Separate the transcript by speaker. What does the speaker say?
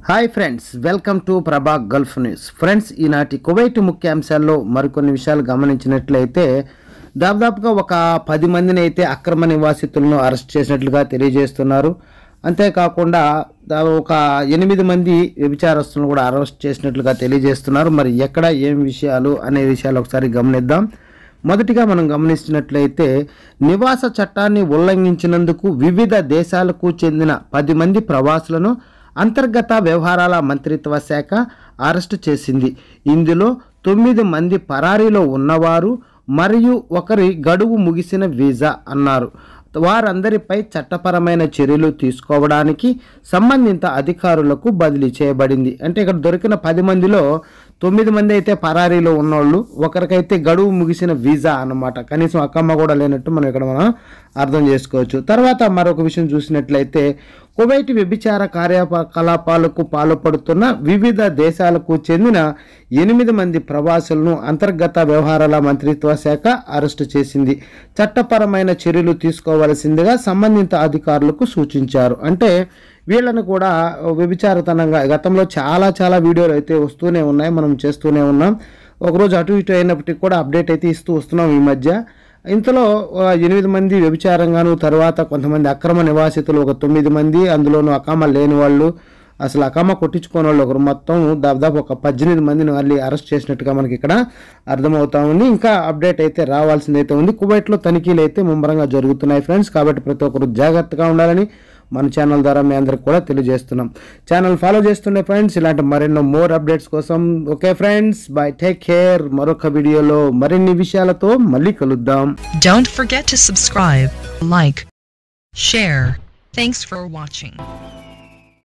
Speaker 1: Hi friends welcome to Prabha Gulf news friends ఈనాటి Kuwait ముఖ్యాంశాల్లో మరికొన్ని విషయాలు గమనించినట్లయితే దాదాపుగా ఒక పది మందిని అయితే అక్రమ నివాసితులను అరెస్ట్ చేసినట్లుగా తెలియజేస్తున్నారు అంతేకాకుండా దా- ఒక ఎనిమిది మంది వ్యభిచారస్తులను కూడా అరెస్ట్ చేసినట్లుగా తెలియజేస్తున్నారు మరి ఎక్కడ ఏం విషయాలు అనే విషయాలు ఒకసారి గమనిద్దాం మొదటిగా మనం గమనించినట్లయితే నివాస చట్టాన్ని ఉల్లంఘించినందుకు వివిధ దేశాలకు చెందిన పది మంది ప్రవాసులను అంతర్గత వ్యవహారాల మంత్రిత్వ శాఖ అరెస్టు చేసింది ఇందులో తొమ్మిది మంది పరారీలో ఉన్నవారు మరియు ఒకరి గడువు ముగిసిన వీసా అన్నారు వారందరిపై చట్టపరమైన చర్యలు తీసుకోవడానికి సంబంధిత అధికారులకు బదిలీ చేయబడింది అంటే ఇక్కడ దొరికిన పది మందిలో తొమ్మిది మంది అయితే పరారీలో ఉన్నోళ్ళు ఒకరికైతే గడువు ముగిసిన వీసా అన్నమాట కనీసం అక్కమ్మ కూడా లేనట్టు మనం ఇక్కడ మనం అర్థం చేసుకోవచ్చు తర్వాత మరొక విషయం చూసినట్లయితే కువైట్ వ్యభిచార కార్యకలాపాలకు పాల్పడుతున్న వివిధ దేశాలకు చెందిన ఎనిమిది మంది ప్రవాసులను అంతర్గత వ్యవహారాల మంత్రిత్వ శాఖ అరెస్టు చేసింది చట్టపరమైన చర్యలు తీసుకోవలసిందిగా సంబంధిత అధికారులకు సూచించారు అంటే వీళ్ళని కూడా వ్యభిచారతనంగా గతంలో చాలా చాలా వీడియోలు అయితే వస్తూనే ఉన్నాయి మనం చేస్తూనే ఉన్నాం ఒకరోజు అటు ఇటు అయినప్పటికీ కూడా అప్డేట్ అయితే ఇస్తూ వస్తున్నాం ఈ మధ్య ఇంతలో ఆ, ఎనిమిది మంది వ్యభిచారంగాను తర్వాత కొంతమంది అక్రమ నివాసితులు ఒక తొమ్మిది మంది అందులోనూ అకామ లేని వాళ్ళు అసలు అకామ కొట్టించుకోని వాళ్ళు ఒకరు మొత్తం దాదాపు ఒక పద్దెనిమిది మందిని మళ్ళీ అరెస్ట్ చేసినట్టుగా మనకి ఇక్కడ అర్థమవుతా ఉంది ఇంకా అప్డేట్ అయితే రావాల్సింది అయితే ఉంది కువైట్లో తనిఖీలు అయితే ముమ్మరంగా జరుగుతున్నాయి ఫ్రెండ్స్ కాబట్టి ప్రతి ఒక్కరు జాగ్రత్తగా ఉండాలని మన ఛానల్ ద్వారా మీ అందరికి కూడా తెలియజేస్తున్నాం ఛానల్ ఫాలో చేస్తుండే ఫ్రెండ్స్ ఇలాంటి మరెన్నో మోర్ అప్డేట్స్ కోసం okay friends bye take care మరొక వీడియోలో మరిన్ని విషయాలతో మళ్ళీ కలుద్దాం
Speaker 2: Don't forget to subscribe, like, share. Thanks for watching.